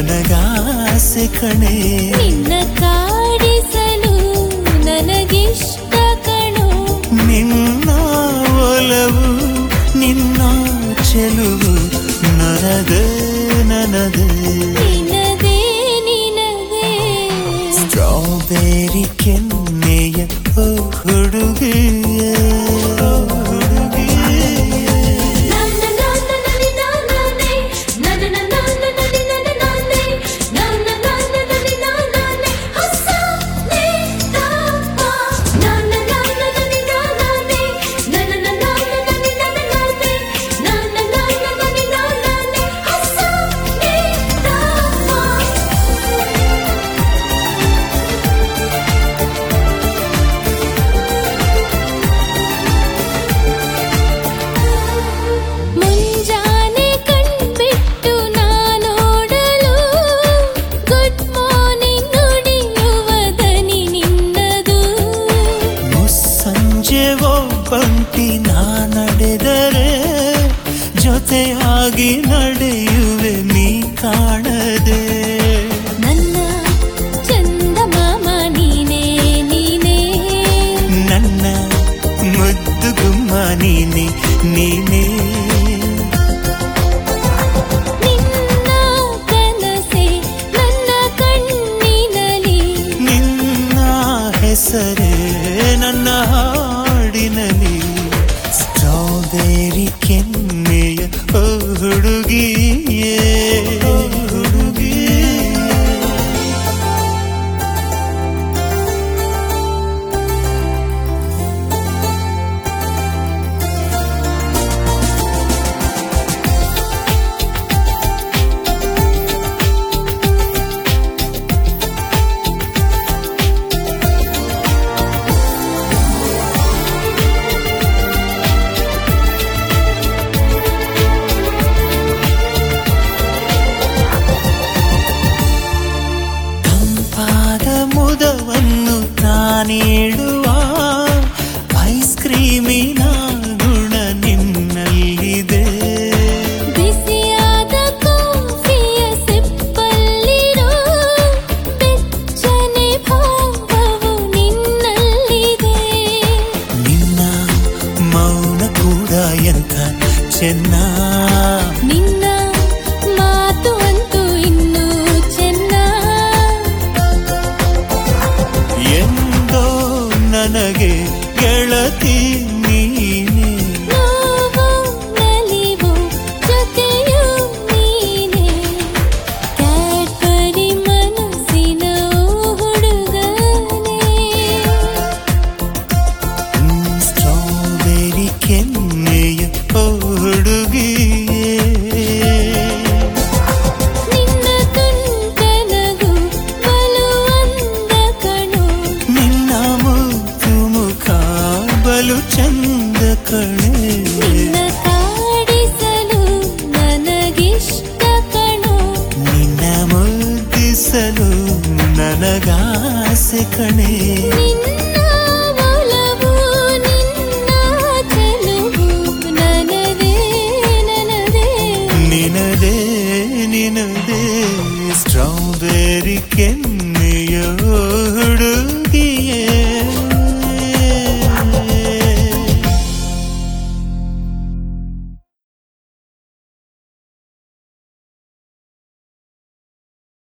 ನನಗಾಸೆ ಕಣೆ ನಿನ್ನ ಕಾಡಿಸಲು ನನಗಿಷ್ಟ ಕಣೋ ನಿನ್ನ ಒಲವು ನಿನ್ನ ಚೆಲುವು ನನದೇ ನನದೇ ನಿನದೇ ನಿನದೇ ಸ್ಟ್ರಾಬೆರಿ ಕೆನ್ನೆಯ ಓ ಹುಡುಗಿಯ ಹುಡುಗಿಯ ನನ್ನ ನನ್ನ ನನಿ ನಾನೇ ನನ್ನ ನನ್ನ ನನಿ ನನ್ನ ನಾನೇ ನನ್ನ ನನ್ನ ನನಿ ನಾನೇ ಹೊಸ ನೇತಾಪ ನನ್ನ ನನ್ನ ನನಿ ನಾನೇ ನನ್ನ ನನ್ನ ನನಿ ನನ್ನ ನಾನೇ ನನ್ನ ನನ್ನ ನನಿ ನಾನೇ ಹೊಸ ನೇತಾಪ ಮುಂಜಾನೆ ಕಣ್ಬಿಟ್ಟು ನಾನೋಡಲು ಗುಡ್ ಮಾರ್ನಿಂಗ್ ನುಡಿಯುವ ದನಿ ನಿನ್ನದು ಮುಸ್ಸಂಜೆ ಒಬ್ಬಂಟಿ ನಾ ನಡೆದರೆ ಜೊತೆಯಾಗಿ ನಡೆಯುವೆ ನೀ ಕಾಣದೆ ನನ್ನ ಚಂದ ಮಾಮ ನೀನೇ ನೀನೇ ನನ್ನ ಮುದ್ದು ಗುಮ್ಮ ನೀನೆ ನೀನೇ ನಿನ್ನ ಕನಸೆ ನನ್ನ ಕಣ್ಣಿನಲಿ ನಿನ್ನ ಹೆಸರೇ ನನ್ನ ಹಾಡಿನಲ್ಲಿ ಸ್ಟ್ರಾಬೆರಿ ಕೆನ್ನೆಯ ಓ ಹುಡುಗಿಯೇ ಓ ಹುಡುಗಿಯೇ ತಂಪಾದ ಮುದವನ್ನು ತಾನೇಳುವ ಐಸ್ ಕ್ರೀಮಿನ ಗುಣ ನಿನ್ನಲ್ಲಿದೆ ಬಿಸಿಯಾದ ಕಾಫಿಯ ಸಿಪ್ಪಲ್ಲಿರೋ ಬೆಚ್ಚನೆ ಭಾವವು ನಿನ್ನಲ್ಲಿದೆ ನಿನ್ನ ಮೌನ ಕೂಡ ಎಂಥ ಚೆನ್ನ ನಿನ್ನ ಮಾತು ಅಂತೂ ಇನ್ನೂ ಚೆನ್ನ ಎಂದೋ ನನಗೆ ಗೆಳತಿ ನೀನೆ ನೋವು ನಲಿವು ಜೊತೆಯೂ ನೀನೆ ಕ್ಯಾಡ್ಬರಿ ಮನಸ್ಸಿನ ಹುಡುಗನೇ ಸ್ಟ್ರಾಬೆರಿ ಕೆನ್ನೆಯ ಓ ಹುಡುಗಿಯೇ ನಿನ್ನ ತುಂಟನಗು ಬಲು ಅಂದ ಕಣೋ ನಿನ್ನ ಮುದ್ದು ಮುಖ ಬಲು ಚಂದ ಕಣೆ ನಿನ್ನ ಕಾಡಿಸಲು ನನಗಿಷ್ಟ ಕಣೋ ನಿನ್ನ ಮುದ್ದಿಸಲು ನನಗಾಸೆ ಕಣೆ ನಿನ್ನ ಒಲವು ನಿನ್ನ ಚೆಲುವು ನನದೇ ನನದೇ ನಿನದೇ ನಿನದೇ ಸ್ಟ್ರಾಬೆರಿ ಕೆನ್ನೆ